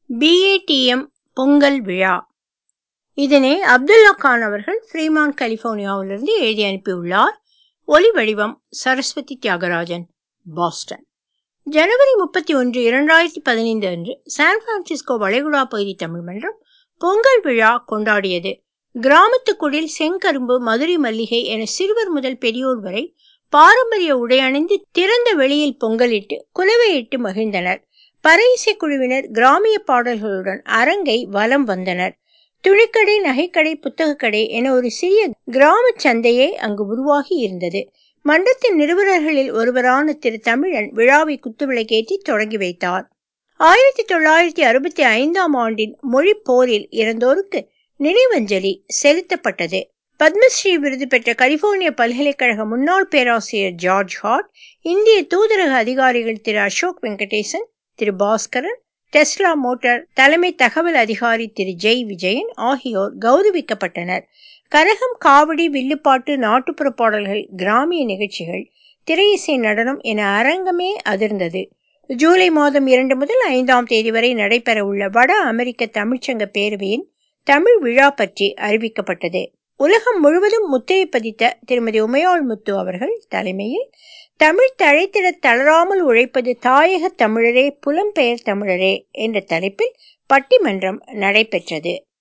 BADM Pongal விழா இதனை அப்துல்லா கான் அவர்கள் ஃப்ரீமான் கலிபோர்னியாவிலிருந்து எழுதி அனுப்பியுள்ளார் ஒலி வடிவம் சரஸ்வதி தியாகராஜன் பாஸ்டன் ஜனவரி முப்பத்தி ஒன்று இரண்டாயிரத்தி பதினைந்து அன்று சான் பிரான்சிஸ்கோ வளைகுடா பகுதி தமிழ் மன்றம் பொங்கல் விழா கொண்டாடியது கிராமத்து குடில் செங்கரும்பு மதுரை மல்லிகை என சிறுவர் முதல் பெரியோர் வரை பாரம்பரிய உடையணிந்து திறந்த வெளியில் பொங்கலிட்டு குலவையிட்டு மகிழ்ந்தனர் பறை இசைக்குழுவினர் கிராமிய பாடல்களுடன் அரங்கை வலம் வந்தனர் துணிக்கடை நகைக்கடை புத்தகக்கடை என ஒரு சிறிய கிராம சந்தையே அங்கு உருவாகி இருந்தது மன்றத்தின் நிறுவனர்களில் ஒருவரான திரு தமிழன் விழாவை குத்துவிளக்கேற்றி தொடங்கி வைத்தார் ஆயிரத்தி தொள்ளாயிரத்தி அறுபத்தி ஐந்தாம் ஆண்டின் மொழி போரில் இறந்தோருக்கு நினைவஞ்சலி செலுத்தப்பட்டது பத்மஸ்ரீ விருது பெற்ற கலிபோர்னியா பல்கலைக்கழக முன்னாள் பேராசிரியர் ஜார்ஜ் ஹார்ட் இந்திய தூதரக அதிகாரிகள் திரு அசோக் வெங்கடேசன் திரு பாஸ்கரன் டெஸ்லா மோட்டார் தலைமை தகவல் அதிகாரி திரு ஜெய் விஜயன் ஆகியோர் கௌரவிக்கப்பட்டனர் கரகம் காவடி வில்லுப்பாட்டு நாட்டுப்புற பாடல்கள் கிராமிய நிகழ்ச்சிகள் திரையிசை நடனம் என அரங்கமே அதிர்ந்தது ஜூலை மாதம் இரண்டு முதல் ஐந்தாம் தேதி வரை நடைபெற உள்ள வட அமெரிக்க தமிழ்ச்சங்க பேரவையின் தமிழ் விழா பற்றி அறிவிக்கப்பட்டது உலகம் முழுவதும் முத்திரை பதித்த திருமதி உமையாள் முத்து அவர்கள் தலைமையில் தமிழ் தழைத்திட தளராமல் உழைப்பது தாயக தமிழரே புலம்பெயர் தமிழரே என்ற தலைப்பில் பட்டிமன்றம் நடைபெற்றது